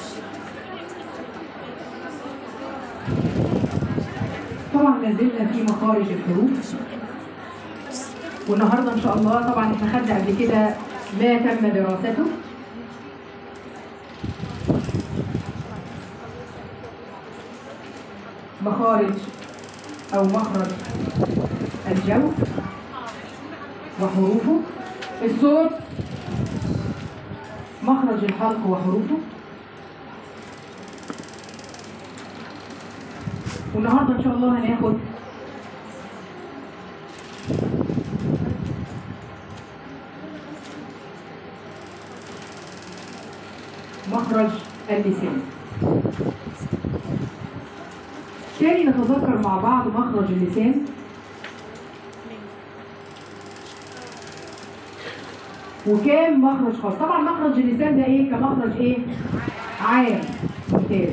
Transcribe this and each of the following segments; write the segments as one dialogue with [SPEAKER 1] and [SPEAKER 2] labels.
[SPEAKER 1] طبعا ما زلنا في مخارج الحروف والنهارده ان شاء الله طبعا احنا خدنا قبل كده ما تم دراسته مخارج او مخرج الجوف وحروفه الصوت مخرج الحلق وحروفه والنهارده ان شاء الله هناخد مخرج اللسان تاني نتذكر مع بعض مخرج اللسان وكام مخرج خاص طبعا مخرج اللسان ده ايه كمخرج ايه عام ممتاز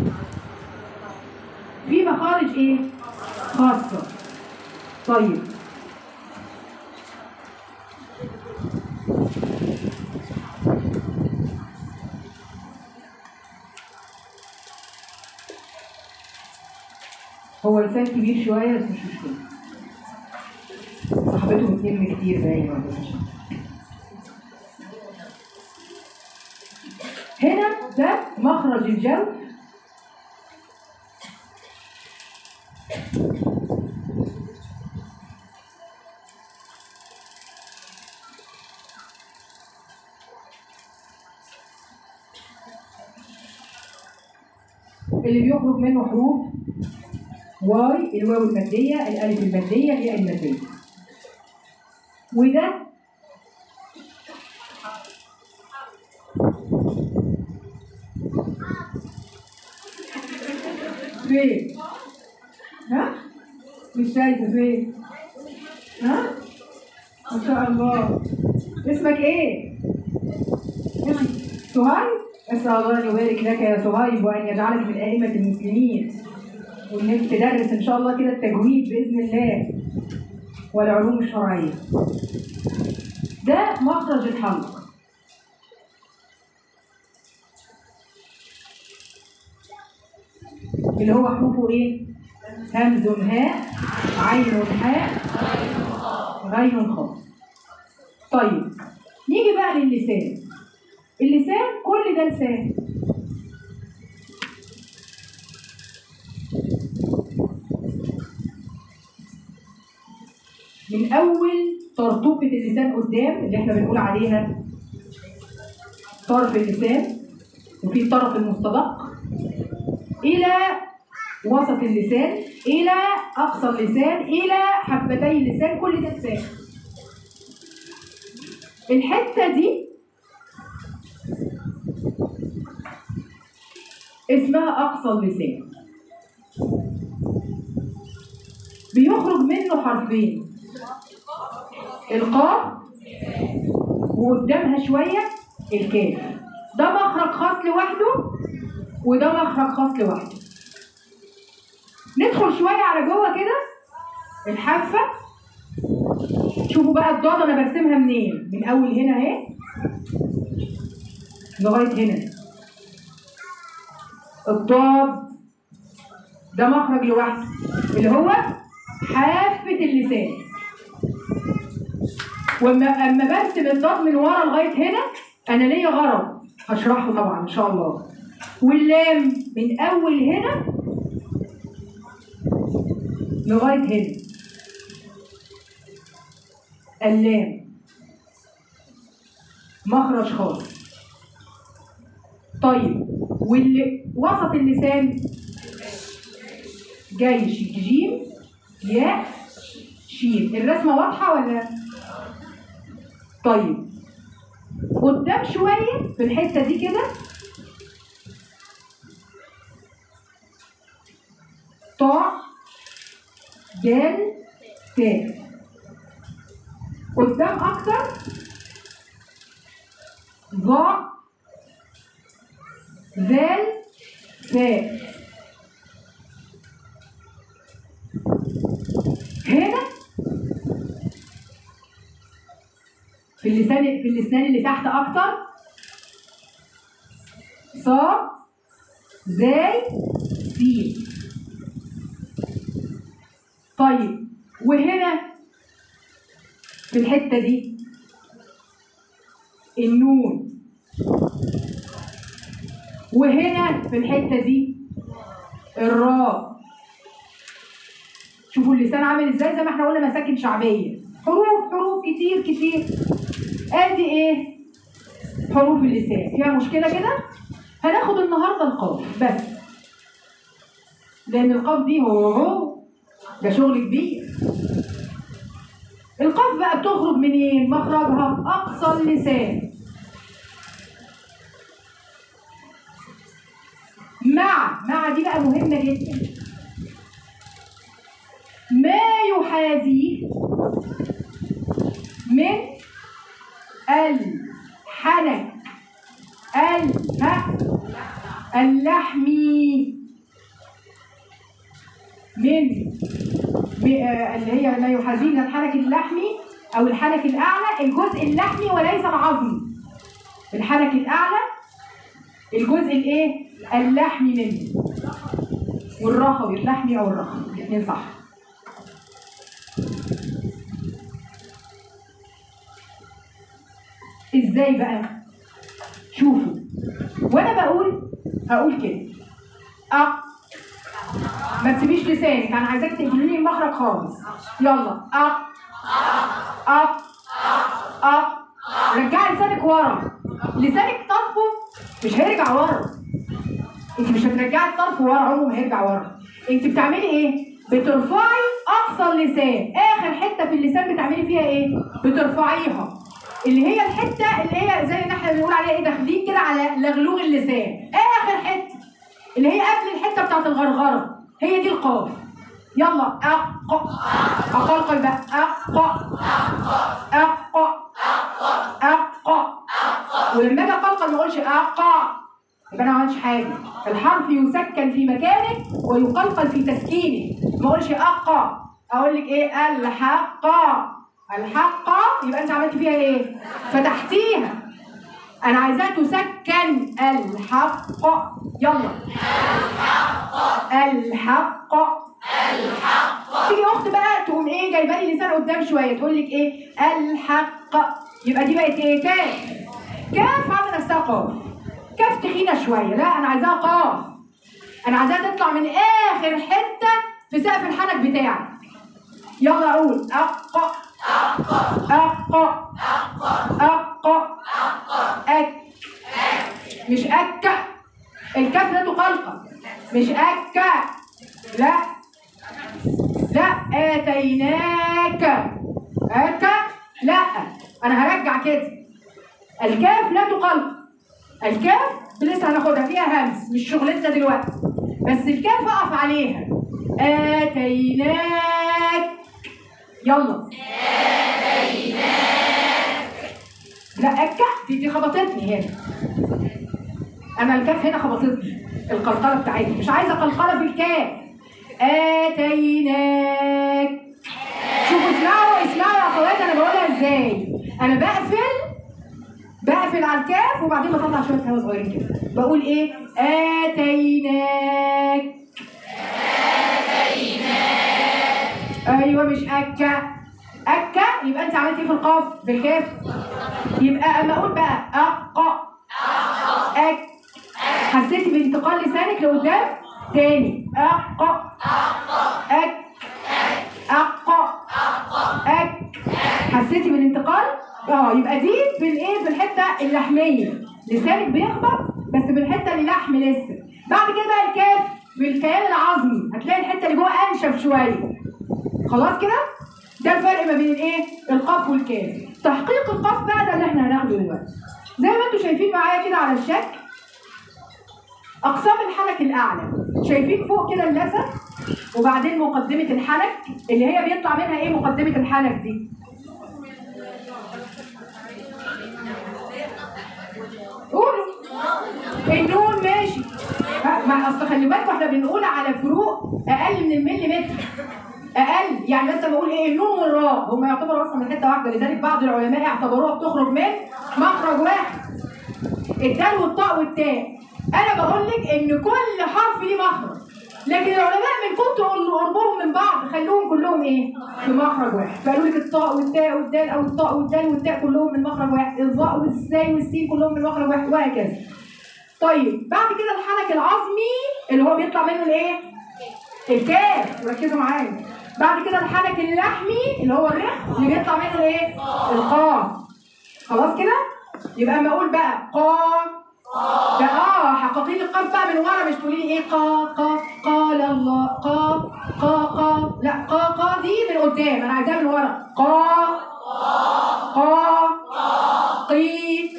[SPEAKER 1] في مخارج ايه خاصة طيب هو لسان كبير شوية بس مش مشكلة صاحبته بتلم كتير باين ولا مش هنا ده مخرج الجو اللي بيخرج منه حروف واي الواو المادية الألف المادية الياء المادية وده فين؟ ها؟ مش شايفة فين؟ ها؟ ما شاء الله اسمك ايه؟ اسمك سهيل؟ أسأل الله أن يبارك لك يا سهيل وأن يجعلك من أئمة المسلمين وإنك تدرس إن شاء الله كده التجويد بإذن الله والعلوم الشرعية. ده مخرج الحلق. اللي هو حروفه إيه؟ همز هاء عين حاء غين خاء. طيب نيجي بقى للسان. اللسان كل ده لسان من اول طرطوفه اللسان قدام اللي احنا بنقول عليها طرف اللسان وفي طرف المستدق الى وسط اللسان الى اقصى اللسان الى حفتي اللسان كل ده لسان الحته دي اسمها أقصى اللسان بيخرج منه حرفين القاف وقدامها شوية الكاف ده مخرج خاص لوحده وده مخرج خاص لوحده ندخل شوية على جوه كده الحافة شوفوا بقى الضاد انا برسمها منين من اول هنا اهي لغايه هنا الضاد ده مخرج لوحده اللي هو حافة اللسان واما اما برسم الضاد من ورا لغايه هنا انا ليا غرض هشرحه طبعا ان شاء الله واللام من اول هنا لغايه هنا اللام مخرج خاص طيب واللي وسط اللسان جاي ش- جيم ياء شين الرسمه واضحه ولا طيب قدام شويه في الحته دي كده طاء دال تاء قدام اكتر ظاء ذال ثاء هنا في اللسان في الاسنان اللي تحت اكتر صا زي سين طيب وهنا في الحتة دي النون وهنا في الحتة دي الراء شوفوا اللسان عامل ازاي زي ما احنا قلنا مساكن شعبية حروف حروف كتير كتير ادي ايه حروف اللسان فيها مشكلة كده هناخد النهارده القاف بس لان القاف دي هو هو ده شغل كبير القاف بقى بتخرج منين مخرجها اقصى اللسان مع مع دي بقى مهمة جدا ما يحاذيه من الحنك الها اللحمي من ب- آه، اللي هي ما يحاذيه من الحنك اللحمي او الحنك الاعلى الجزء اللحمي وليس العظمي الحنك الاعلى الجزء الايه اللحمي منه والرخوي اللحمي او الرخوي الاثنين صح ازاي بقى شوفوا وانا بقول هقول كده أ ما تسيبيش لسانك انا عايزاك تقفلي لي المخرج خالص يلا أ أ أ رجعي لسانك ورا لسانك طرفه مش هيرجع ورا انت مش هترجعي الطرف ورا عمره ما هيرجع ورا انت بتعملي ايه بترفعي اقصى اللسان اخر حته في اللسان بتعملي فيها ايه بترفعيها اللي هي الحته اللي هي زي ما احنا بنقول عليها ايه داخلين كده على لغلوغ اللسان اخر حته اللي هي قبل الحته بتاعت الغرغره هي دي القاف يلا أق أقلقل بقى أق أق أق ولما اجي اقلقل ما اقولش أق يبقى انا ما عملتش حاجه الحرف يسكن في مكانه ويقلقل في تسكينه ما اقولش أق اقول لك ايه الحق الحق يبقى انت عملت فيها ايه فتحتيها انا عايزاها تسكن الحق يلا الحق الحق تيجي اخت بقى تقوم ايه جايبه لي لسان قدام شويه تقول لك ايه الحق يبقى دي بقت ايه كاف كاف عامله نفسها قاف كاف تخينه شويه لا انا عايزاها قاف انا عايزاها تطلع من اخر حته في سقف الحنك بتاعك يلا اقول اق اق اق اك مش اك الكاف لا تقلقل مش اك لا لا اتيناك اك لا انا هرجع كده الكاف لا تقلقل الكاف لسه هناخدها فيها همس مش شغلتنا دلوقتي بس الكاف اقف عليها اتيناك يلا لا الكاف دي, دي خبطتني هنا انا الكاف هنا خبطتني القلقله بتاعتي مش عايزه قلقله في الكاف اتيناك شوفوا اسمعوا اسمعوا يا اخوات انا بقولها ازاي انا بقفل بقفل على الكاف وبعدين بطلع شويه هوا صغيرين كده بقول ايه اتيناك ايوه مش اكا اكا يبقى انت عملت ايه في القاف بالكاف يبقى اما اقول بقى اق اك حسيتي بانتقال لسانك لقدام تاني اق اك اق اك حسيتي بالانتقال اه يبقى دي في الايه في الحته اللحميه لسانك بيخبط بس بالحته اللي لحم لسه بعد كده بقى الكاف بالكيان العظمي هتلاقي الحته اللي جوه انشف شويه خلاص كده ده الفرق ما بين الايه القاف والكاف تحقيق القاف بقى ده اللي احنا هناخده دلوقتي زي ما انتم شايفين معايا كده على الشكل اقسام الحنك الاعلى شايفين فوق كده اللثه وبعدين مقدمه الحنك اللي هي بيطلع منها ايه مقدمه الحنك دي قولوا النون ماشي ها، ما اصل خلي بالكوا احنا بنقول على فروق اقل من المليمتر اقل يعني مثلا بقول ايه النون والراء هم يعتبروا اصلا من حته واحده لذلك بعض العلماء اعتبروها بتخرج من مخرج واحد الدال والطاء والتاء انا بقول لك ان كل حرف ليه مخرج لكن العلماء من كتر قربهم من بعض خلوهم كلهم ايه؟ في مخرج واحد فقالوا لك الطاء والتاء والدال او الطاء والدال والتاء كلهم من مخرج واحد الظاء والزاي والسين كلهم من مخرج واحد وهكذا طيب بعد كده الحنك العظمي اللي هو بيطلع منه الايه؟ الكاف ركزوا معايا بعد كده الحنك اللحمي اللي هو الرخ اللي بيطلع منه الايه؟ القاف خلاص كده؟ يبقى اما اقول بقى قاف ده اه حقاقين القاف بقى من ورا مش تقولي لي ايه قا قا قال الله قا قا قا لا قا قا دي من قدام انا عايزاها من ورا قا قا قي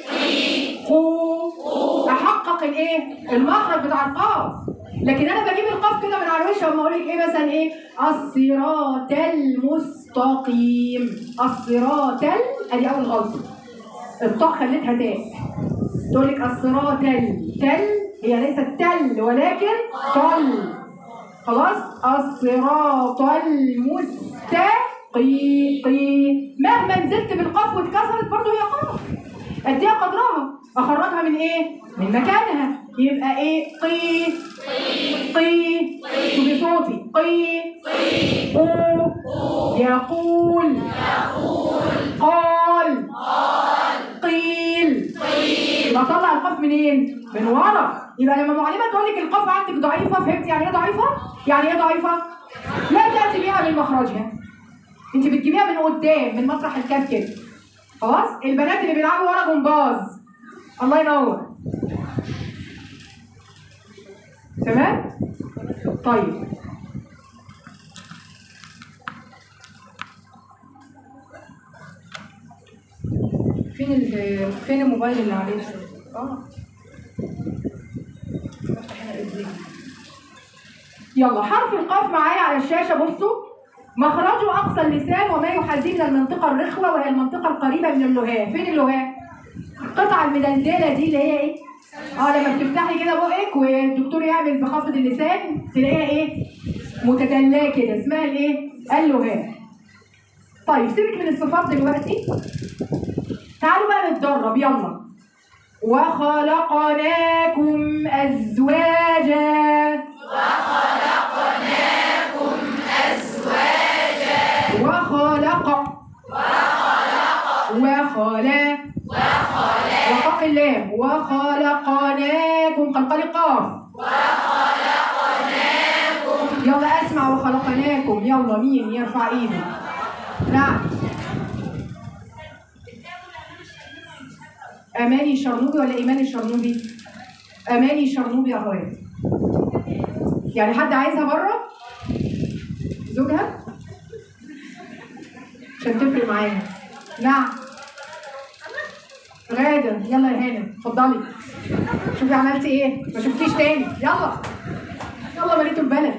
[SPEAKER 1] قو احقق الايه المخرج بتاع القاف لكن انا بجيب القاف كده من على الوش وما اقول لك ايه مثلا ايه الصراط المستقيم الصراط ال- ادي اول غلطه الطاء خليتها تاء تقول لك الصراط تل تل هي ليست تل ولكن طل خلاص الصراط المستقيم مهما نزلت بالقاف واتكسرت برضه هي قاف اديها قدرها اخرجها من ايه من مكانها يبقى ايه قي قي شوفي صوتي قي قو يقول قال قيل يبقى طلع القاف منين؟ من ورا يبقى لما معلمه تقول لك القاف عندك ضعيفه فهمت يعني ايه ضعيفه؟ يعني ايه ضعيفه؟ لا تاتي بيها من مخرجها انت بتجيبيها من قدام من مطرح الكاف كده خلاص؟ البنات اللي بيلعبوا ورا جمباز الله ينور تمام؟ طيب فين ال فين الموبايل اللي عليه الصوت؟ اه افتح هنا إيديك. يلا حرف القاف معايا على الشاشة بصوا مخرجه أقصى اللسان وما يحاذيه من المنطقة الرخوة وهي المنطقة القريبة من اللهاء فين اللهاء؟ القطعة المدلدلة دي اللي هي إيه؟ اه لما بتفتحي كده بقك والدكتور يعمل بخفض اللسان تلاقيها إيه؟ متدلية كده اسمها الإيه؟ اللهاء طيب سيبك من الصفات دلوقتي تعالوا بقى نتدرب يلا وخلقناكم أزواجا وخلق وخلا وقاف اللام وخلقناكم قلقل القاف يلا اسمع وخلقناكم يلا مين يرفع ايده نعم اماني الشرنوبي ولا ايمان الشرنوبي اماني الشرنوبي يا اخوات يعني حد عايزها بره زوجها عشان تفرق معايا نعم غادة يلا يا هانم اتفضلي شوفي عملتي ايه ما شفتيش تاني يلا يلا مليتوا البلد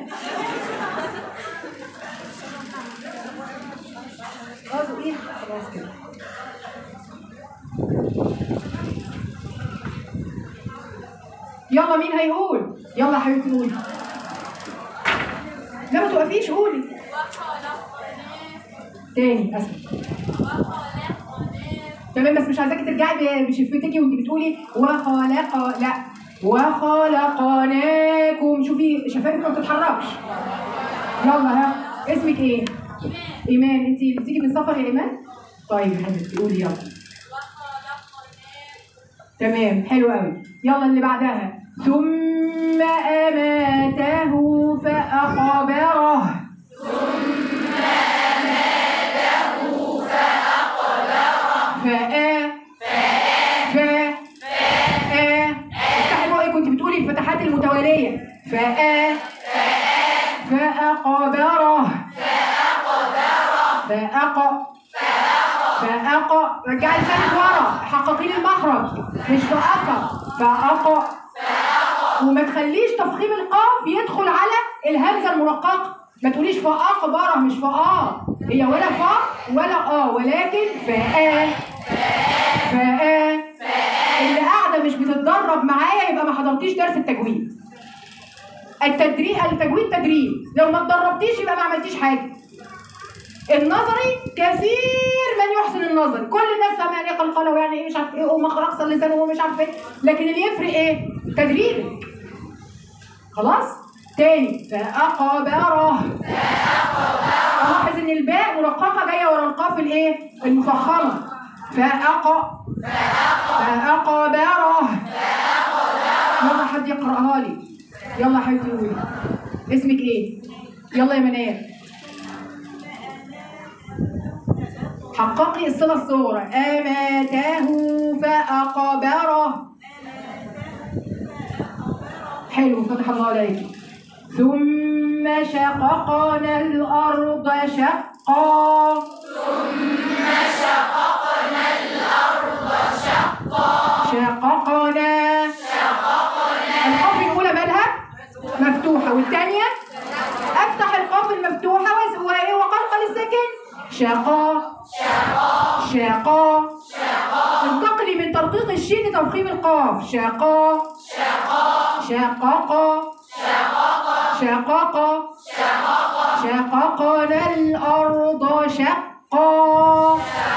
[SPEAKER 1] خلاص ايه خلاص كده يلا مين هيقول يلا يا حبيبتي قولي لا ما توقفيش قولي تاني اسف تمام بس مش عايزاكي ترجعي ب- بشفتكي وانت بتقولي وخلق لا وخلقناكم شوفي شفايفك ما بتتحركش يلا ها اسمك ايه؟ ايمان انت بتيجي من سفر يا ايمان؟ طيب يا حبيبتي قولي يلا تمام حلو قوي يلا اللي بعدها ثم اماته فاقبره فآ فا آ افتحي بقك كنت بتقولي الفتحات المتوالية فآ فأقبره فأق فأق رجعي لسانك ورا حققي لي المخرج مش فأق فأق وما تخليش تفخيم القاف يدخل على الهمزة المرققة ما تقوليش فأقبره مش فآ هي ولا فا ولا آ ولكن فآ فآ اللي قاعده مش بتتدرب معايا يبقى ما حضرتيش درس التجويد التدريب التجويد تدريب لو ما اتدربتيش يبقى ما عملتيش حاجه النظري كثير من يحسن النظر كل الناس فاهمه يعني ايه قلقله ويعني ايه مش عارف ايه ومخرج اقصى اللسان ومش عارف ايه لكن اللي يفرق ايه تدريبك خلاص تاني فأقبره ألاحظ إن الباء مرققة جاية ورا القاف الإيه؟ المفخمة فأق فأقبره يلا حد يقرأها لي يلا يا حبيبتي قولي اسمك إيه؟ يلا يا منال حققي الصلة الصغرى أماته فأقبره حلو فتح الله عليك ثم شققنا الأرض شقا ثم شققنا الأرض شقا شققنا القاف الأولى مالها مفتوحة والثانية أفتح القاف المفتوحة وأس- وإيه وقلقل الساكن شقا شقا انتقلي من ترقيق الشين لتفخيم القاف شقا شقق شقق شققنا الأرض شقا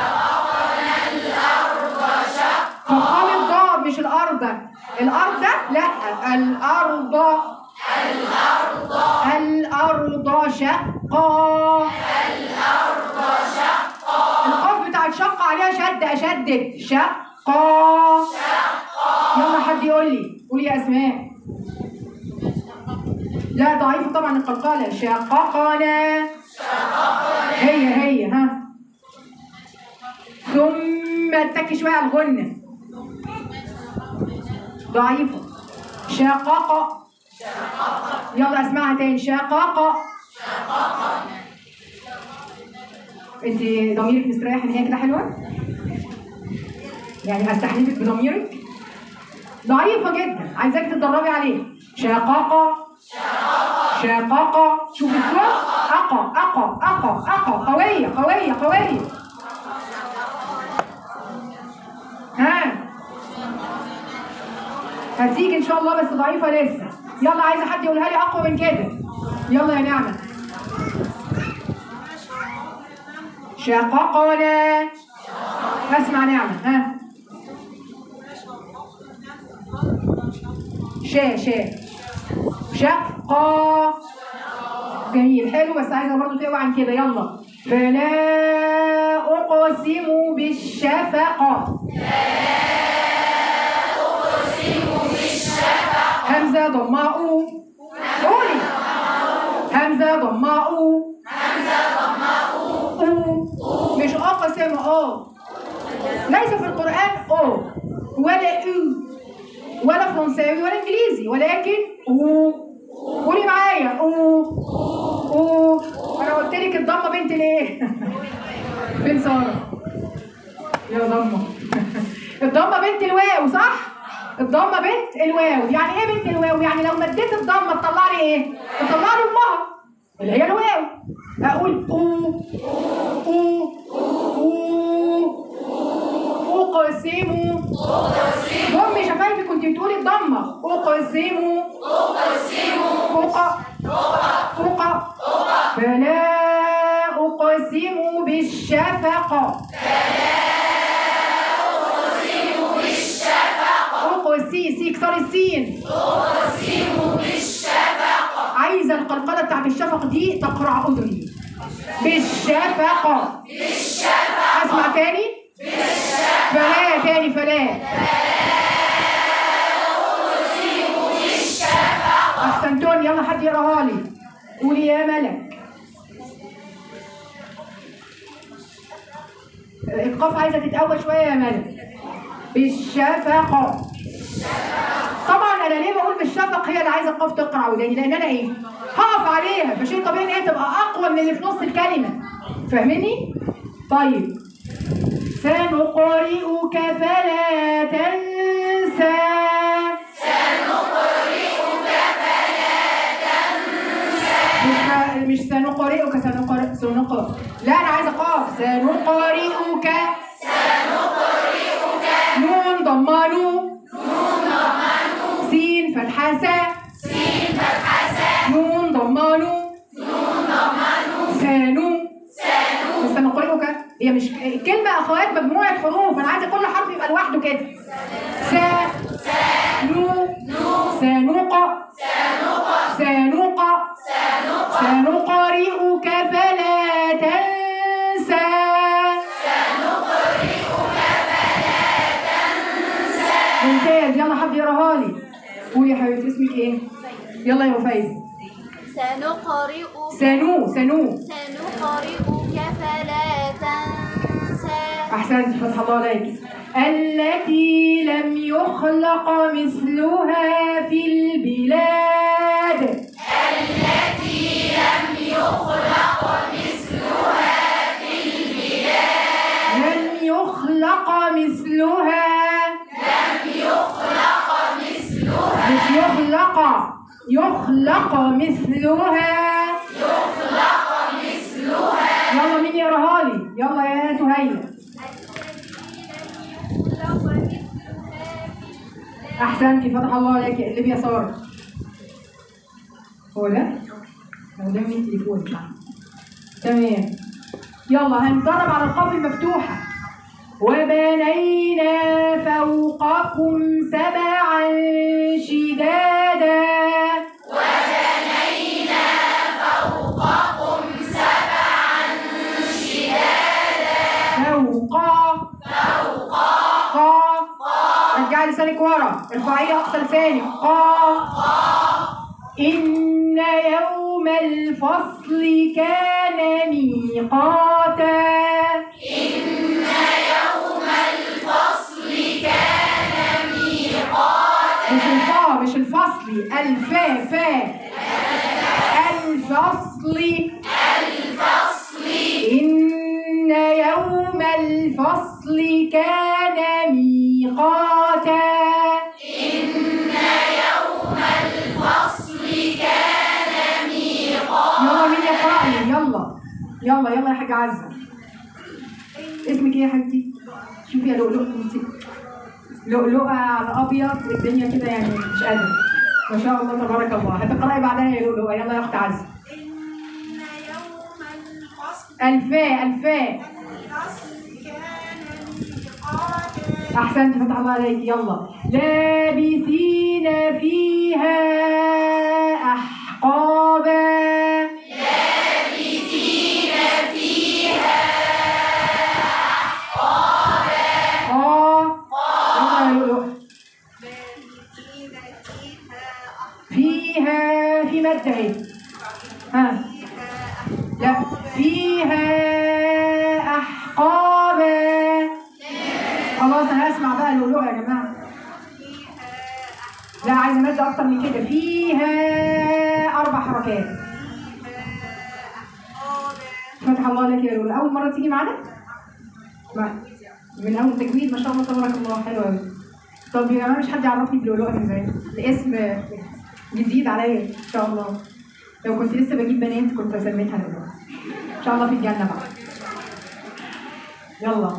[SPEAKER 1] فخام الضاد مش الأرض الأرض لا الأرض الأرض شقا القاف بتاعت شق عليها شد أشدد شقا يلا حد يقول لي قولي يا أسماء لا ضعيف طبعا القلقلة شققنا هي هي ها ثم اتكي شوية على الغنة ضعيفة شقق يلا اسمعها تاني شقق انت ضميرك مستريح ان هي كده حلوه؟ يعني استحلفك بضميرك؟ ضعيفة جدا عايزاك تتدربي عليه شقاقة شقاقة شوف الصوت أقى أقى أقى أقى قوية قوية قوية ها هتيجي إن شاء الله بس ضعيفة لسه يلا عايزة حد يقولها لي أقوى من كده يلا يا نعمة شققنا اسمع نعمة ها شا شا شقا جميل حلو بس عايزه برضه تقوى عن كده يلا فلا اقسم بالشفقه همزه ضماء قولي همزه ضماء أو. مش اقسم اه ليس في القران او ولا او ولا فرنساوي ولا انجليزي ولكن او قولي معايا او او انا قلت لك الضمه بنت الايه؟ فين ساره؟ يا ضمه الضمه بنت الواو صح؟ الضمه بنت الواو يعني ايه بنت الواو؟ يعني لو مديت الضمه تطلع لي ايه؟ تطلع لي امها اللي هي الواو اقول او او او اقسم ضمي شفايفك كنت بتقولي الضمه اقسم اقسم فوق فوق فلا اقسم بالشفق اقسي سي كسر السين عايزه القلقله بتاعت الشفق دي تقرع اذني بالشفقه اسمع تاني فلا تاني فلا احسنتوني يلا حد يقراها لي قولي يا ملك القاف عايزه تتقوى شويه يا ملك بالشفقه طبعا انا ليه بقول بالشفق هي اللي عايزه القاف تقرا وداني لان انا ايه هقف عليها فشيء طبيعي ان هي تبقى اقوى من اللي في نص الكلمه فاهمني طيب سنقرئك فلا تنسى مش مش سنقرئك سنقرئ سنقرئ لا انا عايزه قاف سنقرئك سنقرئك نون ضمانو نون ضمانو سين فتحه سا سين فتحه سا نون ضمانو نون ضمانو سانو سانو بس سنقرئك هي مش الكلمه اخوات مجموعه حروف انا عايزه كل حرف يبقى لوحده كده سا سا نو نو سنق سنق سنقرئك فلا تنسى ممتاز يلا حد يقراها لي قولي يا حبيبتي اسمك ايه يلا يا وفايز
[SPEAKER 2] سنقرئك
[SPEAKER 1] سنو سنو
[SPEAKER 2] سنقرئك فلا تنسى
[SPEAKER 1] احسنت فتح الله عليك التي لم يخلق مثلها في البلاد لم يخلق مثلها لم يخلق مثلها مش يخلق يخلق مثلها يخلق مثلها يلا مين يقراها لي يلا يا سهيله احسنتي فتح الله عليك اللي بيسار هو ده هو ده من تليفون تمام يلا هنضرب على القاف المفتوحة وبنينا فوقكم سبعا شدادا وبنينا فوقكم سبعا شدادا فوق فوق رجعي لسانك ورا ارفعي اقصى لسانك قا إن يوم الفصل كان ميقاتا مش الفا مش الفصل الفا فا الفصل الفصل إن يوم الفصل كان ميقاتا يلا مين يقرأ لي يلا يلا يلا يا حاجة عزة اسمك ايه يا حبيبتي؟ شوفي يا لؤلؤ انت لؤلؤة على أبيض الدنيا كده يعني مش قادرة ما شاء الله تبارك الله هتقرأي بعدها يا لؤلؤة يلا يا أخت عزة
[SPEAKER 3] إن يوم الفصل
[SPEAKER 1] ألفاء ألفاء
[SPEAKER 3] الفصل كان ميقاتا
[SPEAKER 1] أحسنت فتح الله عليك يلا لابثين فيها أحقابا لابثين فيها أحقابا يلا يا لؤلؤ
[SPEAKER 3] لابثين فيها
[SPEAKER 1] فيها في مادة اهي ها
[SPEAKER 3] فيها
[SPEAKER 1] لا فيها أحقابا خلاص أنا هسمع بقى اللؤلؤة يا جماعة لا عايزة مادة أكتر من كده فيها أربع حركات فتح الله لك يا لؤلؤة أول مرة تيجي معانا؟ ما- من أول تجويد ما شاء الله تبارك الله حلو أوي طب يا جماعة مش حد يعرفني اللؤلؤة من زمان الاسم جديد عليا إن شاء الله لو كنت لسه بجيب بنات كنت سميتها لؤلؤة إن شاء الله في الجنة بقى يلا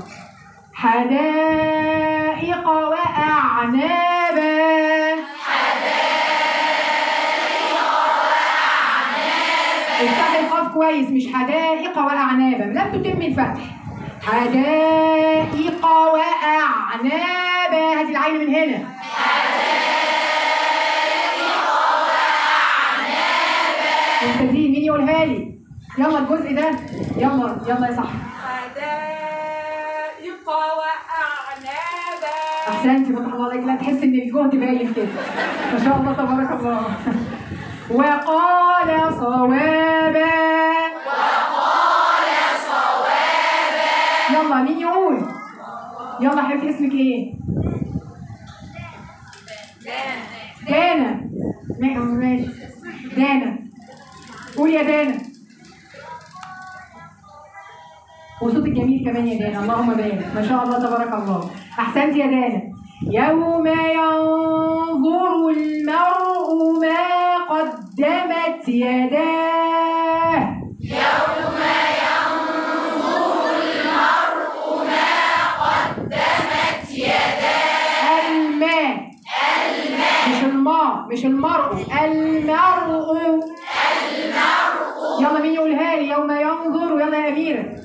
[SPEAKER 1] حدائق وأعنابا افتح القاف كويس مش حدائق وأعنابا لم تتم الفتح حدائق وأعنابا هاتي العين من هنا ممتازين مين يقولها لي يلا الجزء ده يلا يلا يا صاحبي
[SPEAKER 3] حدائق وأعنابا
[SPEAKER 1] احسنتي فتح الله عليك لا تحس ان الجهد باين كده ما شاء الله تبارك الله وقال صوابا وقال صوابا يلا مين يقول يلا يا حبيبتي اسمك ايه دانا ما- ماشي دانا قول يا دانا وصوتك جميل كمان يا دانا اللهم بارك ما شاء الله تبارك الله احسنت يا دانا يوم ينظر المرء ما قدمت يداه الماء مش الماء مش المرء المرء يلا مين يقولها لي يوم ينظر يلا يا أميرة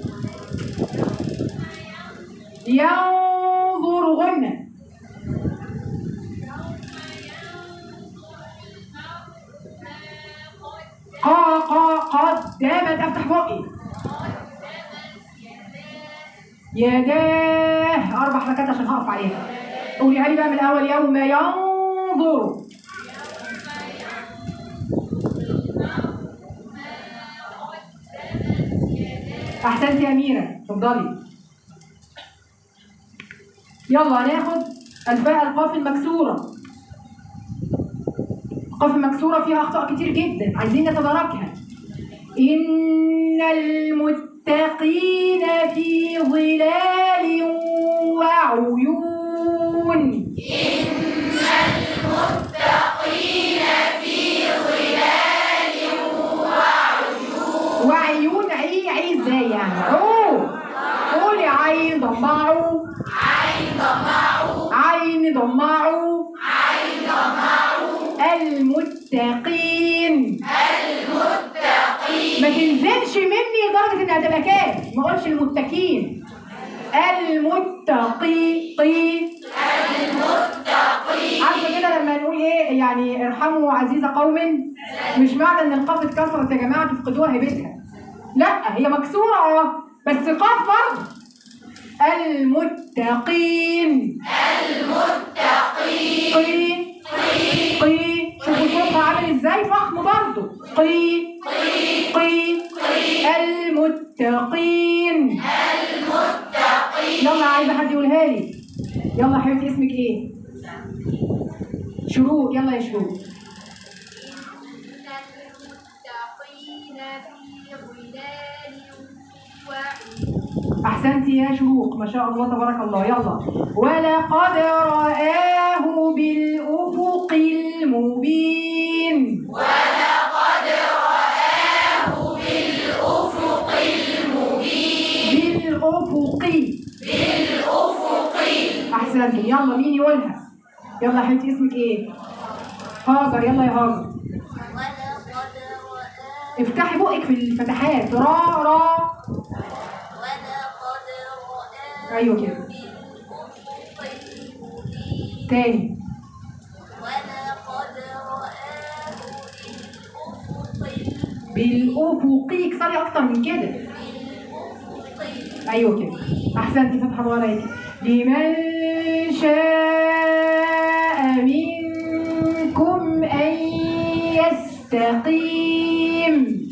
[SPEAKER 1] ينظر غنى قا قا قدمت افتح بقي يداه اربع حركات عشان هقف عليها قوليها لي بقى من الاول يوم ينظر احسنت يا اميره اتفضلي يلا هناخد الفاء القاف المكسوره القاف المكسوره فيها اخطاء كتير جدا عايزين نتداركها ان المتقين في ظلال وعيون وعيون عي عي ازاي يعني عو قولي عين ضمعوا عين ضمعوا عين ضمعوا عين ضمعوا المتقين المتقين ما تنزلش مني لدرجه انها تبقى كاف ما اقولش المتقين المتقي قي عارفه كده لما نقول ايه يعني ارحموا عزيز قوم مش معنى ان القاف اتكسرت يا جماعه تفقدوها هيبتها لا هي مكسوره اه بس قاف برضه المتقين المتقين قي قي شوفوا صوتها عامل ازاي فخم برضه قي قي المتقين يلا عايزه حد يقولها لي يلا يا حبيبتي اسمك ايه شروق يلا يا شروق
[SPEAKER 2] إن المتقين في ظلال وعيون
[SPEAKER 1] احسنتي يا شروق ما شاء الله تبارك الله يلا ولقد رآه بالأفق المبين بالأفق بالأفق احسنتي يلا مين يقولها يلا يا حبيبتي اسمك ايه هاجر يلا يا هاجر
[SPEAKER 2] ولقد رآه
[SPEAKER 1] افتحي بقك في الفتحات را را
[SPEAKER 2] ولقد رآه
[SPEAKER 1] ايوه كده
[SPEAKER 2] بالأفق المبين
[SPEAKER 1] تاني
[SPEAKER 2] ولقد رآه بالأفق
[SPEAKER 1] بالأفق اكسري اكتر من كده
[SPEAKER 2] بالأفق
[SPEAKER 1] ايوه كده احسنتي فتحه الله عليك لمن شاء منكم ان يستقيم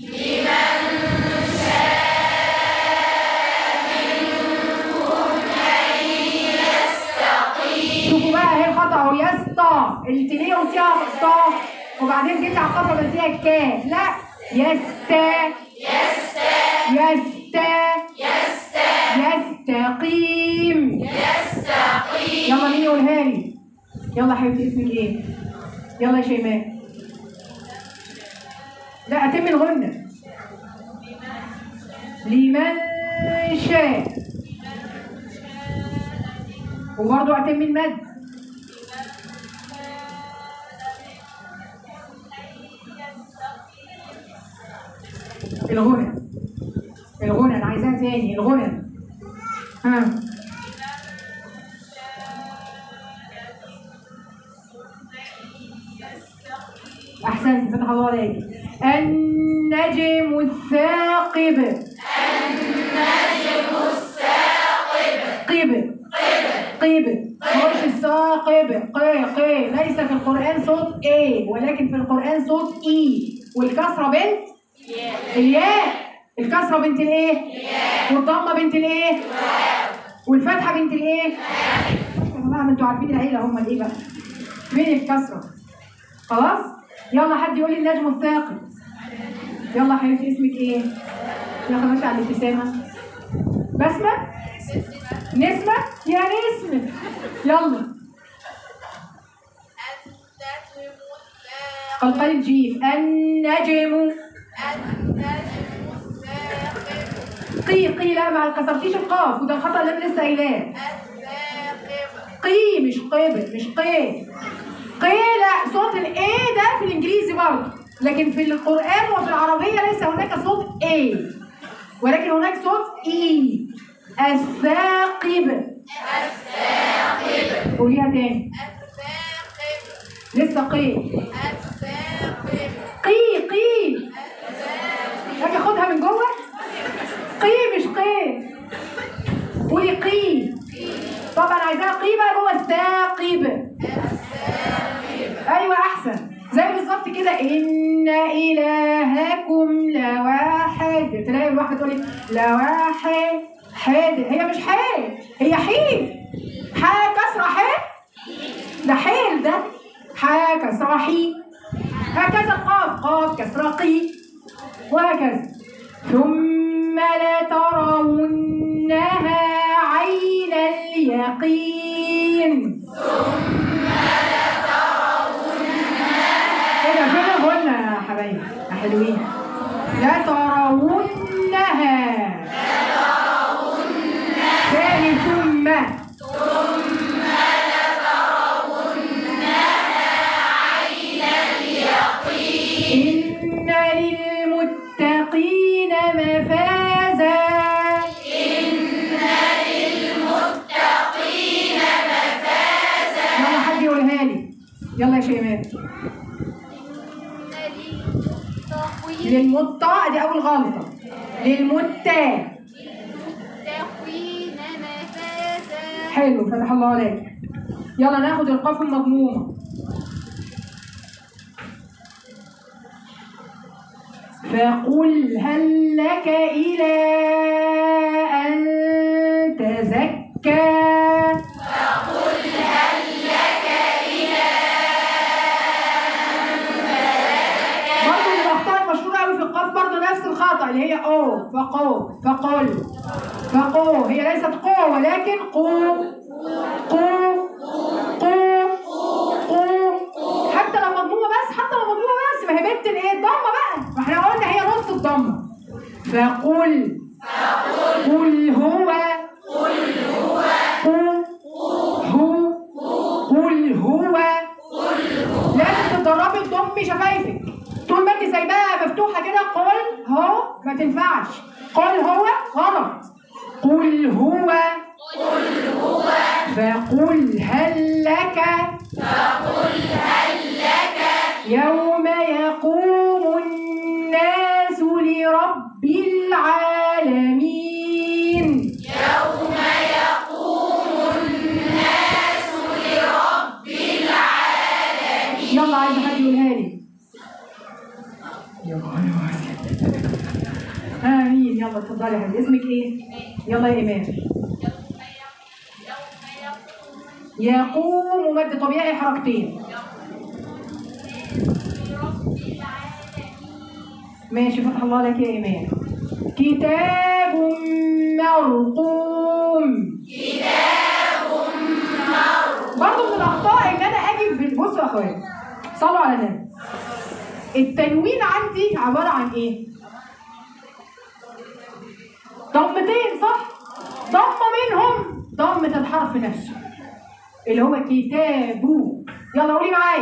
[SPEAKER 1] شوفوا بقى اهي الخطا اهو يسطا التنيه قلتيها صا وبعدين جيتي على الخطا قلتيها الكاف لا يستا يستا يستقيم يستقيم يلا مين يقولها لي يلا يا حبيبتي اسمك ايه يلا يا شيماء لا اتم الغنة لمن شاء وبرضه اتم المد الغنى الغنى انا عايزاها تاني الغنى ها احسنت فتح الله عليك النجم الثاقب النجم الثاقب قب قب مش الثاقب قي قي ليس في القرآن صوت ايه ولكن في القرآن صوت اي والكسرة بنت الياء الكسرة بنت الايه؟ والضمة بنت الايه؟ والفتحة بنت الايه؟ يا جماعة ما انتوا عارفين العيلة هم الايه بقى؟ فين الكسرة؟ خلاص؟ يلا حد يقول لي النجم الثاقب يلا يا حبيبتي اسمك ايه؟ يلا ماشي على الابتسامة بسمة؟ نسمة؟ يا نسمة يلا
[SPEAKER 3] النجم الثاقب
[SPEAKER 1] قلقل الجيف النجم
[SPEAKER 3] النجم الثاقب
[SPEAKER 1] قي قي لا ما كسرتيش القاف وده الخطأ اللي انا لسه قايلاه
[SPEAKER 3] الثاقب
[SPEAKER 1] قي مش قبل مش قي قي لا صوت الاي ده في الانجليزي برضه لكن في القران وفي العربيه ليس هناك صوت اي ولكن هناك صوت اي الثاقب الثاقب قوليها تاني
[SPEAKER 3] الثاقب
[SPEAKER 1] لسه قي
[SPEAKER 3] الثاقب
[SPEAKER 1] قي قي كده ان الهكم لواحد تلاقي الواحده تقول لي لواحد حاد هي مش حاد هي حيل حا كسره حاد ده حيل ده حا كسره حي هكذا القاف قاف كسره قي وهكذا ثم لترونها عين اليقين ايه ده فين الغنى يا حبايبي يا حلوين لترونها ثاني ثم إن للمتقين مفازا يلا حد يقولها لي يلا يا شيماء للمطة دي أول غلطة للمتة
[SPEAKER 3] تكوين مفازا
[SPEAKER 1] حلو فتح الله عليك يلا ناخد القاف المضمومة فقل هل لك إلى أن تزكى برضه من الأخطاء المشهورة أوي في القاف برضه نفس الخطأ اللي هي أو فقو فقل فقو هي ليست قو ولكن قو قو قو قو حتى لو مضمومة بس حتى لو مضمومة بس ما هي بنت الايه الضمة بقى ما احنا قلنا هي نص الضمة فقل قل هو قل هو قل هو لازم تتدربي تضمي شفايفك طول ما انت سايباها مفتوحه كده قل هو ما تنفعش قل هو غلط قل هو فقل هل لك يوم يقوم الناس لرب العالمين يلا عايزه حد يقولها لي امين يلا اتفضلي يا حبيبي اسمك ايه يلا يا ايمان يقوم مد طبيعي حركتين ماشي فتح الله لك يا ايمان كتاب مرقوم برضه من الاخطاء ان انا اجي في بصوا يا اخويا صلوا على النبي التنوين عندي عباره عن ايه؟ ضمتين صح؟ ضمه منهم ضمه الحرف نفسه اللي هو كتاب يلا قولي معايا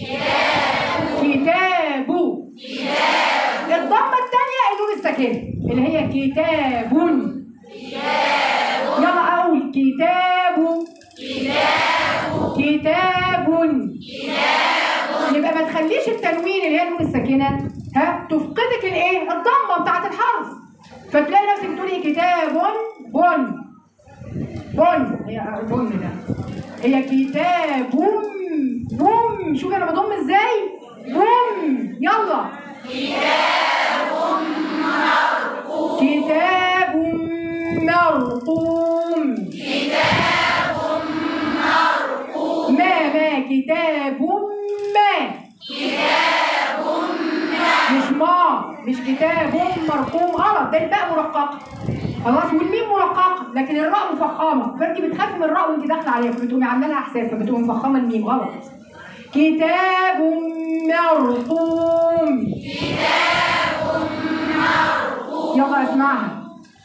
[SPEAKER 1] كتاب الضمه الثانيه النون الساكنه اللي هي كتاب يلا اقول كتاب كتاب يبقى ما تخليش التنوين اللي هي النون الساكنه ها تفقدك الايه الضمه بتاعت الحرف فتلاقي نفسك بتقولي كتاب بن بن هي بن ده هي كتاب بوم شوفي انا بضم ازاي بوم يلا كتاب مرقوم ما ما كتاب ما مش ما مش كتاب مرقوم غلط ده الباء مرققه خلاص والميم مرققه لكن الراء مفخمه فانت بتخافي من الراء وانت داخله عليها فبتقومي عامله لها حساب فبتقومي مفخمه الميم غلط كتاب مرقوم يلا اسمعها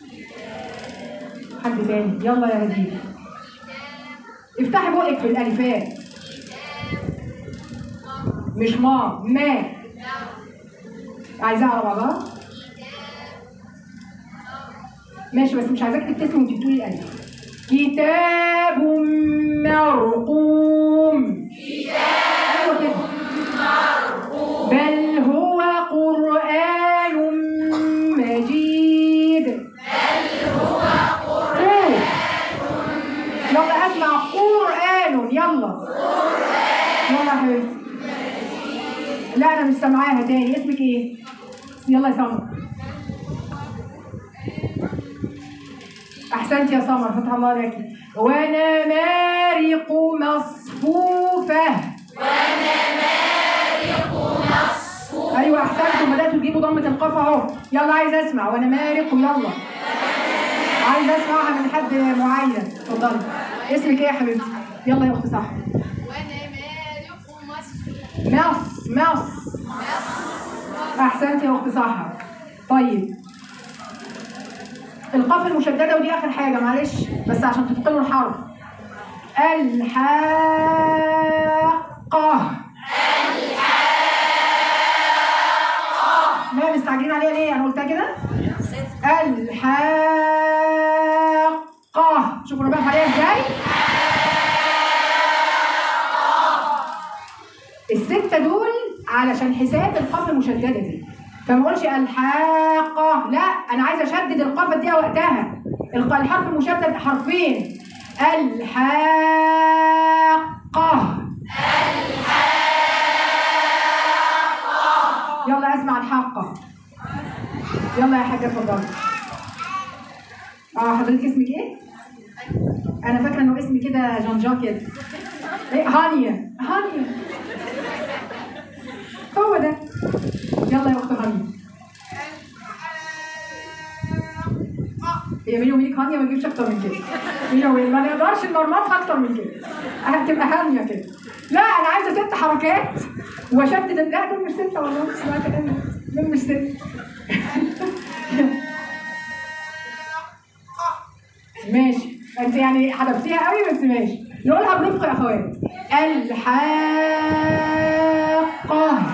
[SPEAKER 1] حد تاني يلا يا هديه افتحي بقك في الالفات مش ما ما عايزاها على بعضها ماشي بس مش عايزاك تبتسمي وانت بتقولي الالف كتاب مرقوم ايوه كده بل هو قرآن مجيد بل هو قرآن يلا اسمع قرآن يلا يلا يا حبيبتي لا انا مش سامعاها تاني اسمك ايه يلا يا سمر احسنت يا سمر فتح الله عليك ونمارق مصفوفه ايوه احسنتم بداتوا تجيبوا ضمه القاف اهو يلا عايز اسمع ونمارق يلا عايز اسمعها من حد معين اتفضلي اسمك ايه يا حبيبتي يلا يا اخت صح
[SPEAKER 3] ونمارق مصر
[SPEAKER 1] مص مص احسنت يا اخت صح طيب القاف المشدده ودي اخر حاجه معلش بس عشان تتقنوا الحرف الحاقه ما مستعجلين عليها ليه انا قلتها كده الحاقه شوفوا انا بقى عليها ازاي الستة دول علشان حساب القاف المشددة دي فما اقولش الحاقة لا انا عايزة اشدد القاف اديها وقتها الق- الحرف المشدد حرفين الحاقة يلا اسمع الحاقة يلا يا حاجة اتفضلي اه حضرتك اسمك ايه؟ انا فاكرة انه اسمي كده جنجا كده ايه هانيا هانيا هو ده يلا يا اخت هانيا هي بيني وبينك هانيا ما تجيبش اكتر من كده بيني وبينك ما نقدرش نمرمطها اكتر من كده هتبقى هانيا كده لا انا عايزه ست حركات واشدد لا دول مش ستة والله سمعت كلامي دول مش ستة ماشي انت يعني حذفتيها قوي بس ماشي نقولها برفق يا اخوات الحاقة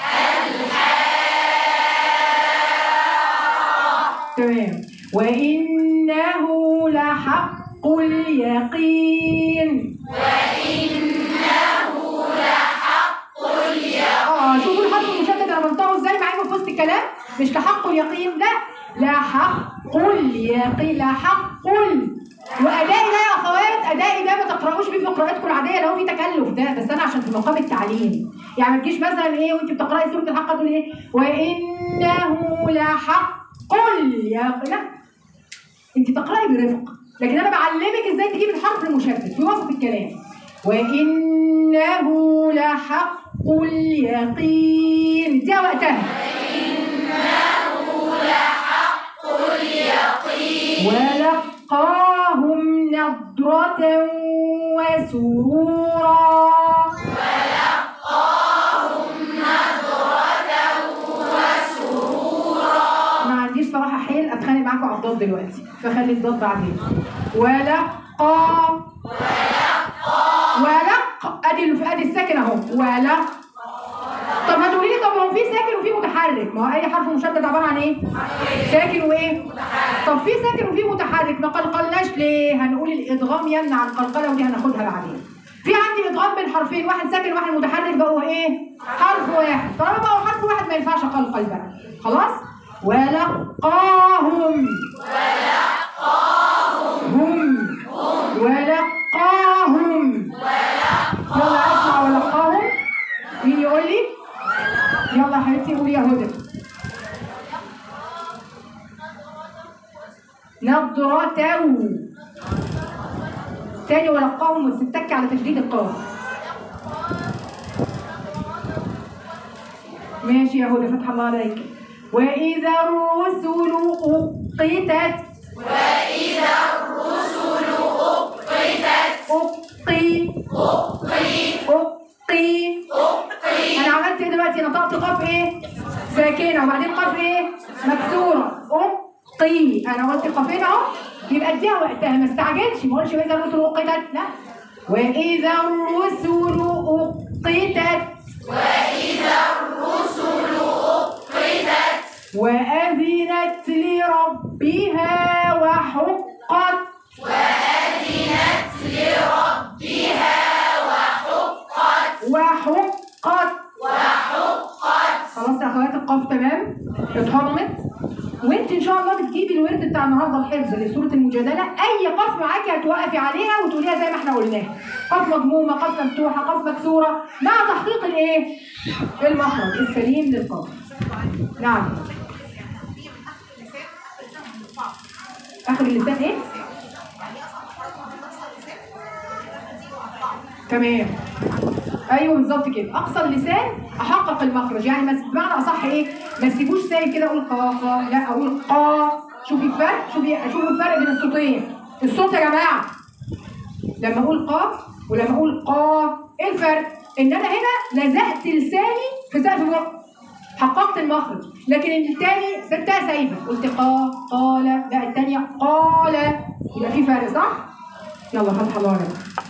[SPEAKER 1] تمام وإنه لحق اليقين اه شوفوا الحرف المشدد انا بنطقه ازاي مع انه في وسط الكلام مش لحق اليقين لا لحق اليقين لحق وادائي ده يا اخوات ادائي ده ما تقراوش بيه في قراءتكم العاديه لو في تكلف ده بس انا عشان في مقام التعليم يعني ما تجيش مثلا ايه وانت بتقراي سوره الحق تقول ايه وانه لحق اليقين لا انت تقراي برفق لكن انا بعلمك ازاي تجيب الحرف المشدد في وسط الكلام وانه لحق اليقين دي وقتها ولقاهم نضرة وسرورا ما عنديش صراحة حيل اتخانق معاكم على الضاد دلوقتي فخلي الضاد بعدين ولقى ولق ادي اللي في ادي الساكن اهو ولق طب ما تقولي لي طب ما هو في ساكن وفي متحرك ما هو اي حرف مشدد عباره عن ايه؟ ساكن وايه؟ طب في ساكن وفي متحرك ما قلقلناش ليه؟ هنقول الادغام يمنع القلقله ودي هناخدها بعدين. في عندي ادغام بين حرفين واحد ساكن واحد متحرك بقوا ايه؟ حرف واحد طالما بقوا حرف واحد ما ينفعش اقلقل بقى خلاص؟ ولقاهم هم ولقاهم يلا اسمع ولقاهم مين يقول لي؟ يلا يا حبيبتي قولي يا هدى نضرة تاني ولقاهم وتتك على تشديد القاف ماشي يا هدى فتح الله عليك وإذا الرسل أقتت وإذا الرسل أقتت أقي أقي أنا عملت إيه دلوقتي نطقت قاف إيه؟ ساكنة وبعدين قاف إيه؟ مكسورة أقي أنا قلت قافين أهو يبقى اديها وقتها ما استعجلش ما اقولش وإذا الرسل أقتت لا وإذا الرسل أقتت وأذنت لربها وحقت وحقت وحقت خلاص يا اخوات القاف تمام اتهضمت وانت ان شاء الله بتجيبي الورد بتاع النهارده الحفظ لسوره المجادله اي قاف معاكي هتوقفي عليها وتقوليها زي ما احنا قلناها قاف مضمومه قاف مفتوحه قاف مكسوره مع تحقيق الايه؟ المخرج السليم للقاف نعم اخر اللسان ايه؟ تمام ايوه بالظبط كده اقصى اللسان احقق المخرج يعني مس- بمعنى اصح ايه ما تسيبوش سايب كده اقول قا قا لا اقول قا شوفي الفرق شوفي شوفوا الفرق بين الصوتين الصوت يا جماعه لما اقول قاف ولما اقول قا ايه الفرق ان انا هنا لزقت لساني في سقف الوقت حققت المخرج لكن التاني سبتها سايبه قلت قا قال لا التانية قال يبقى في فرق صح يلا فتح الله عليك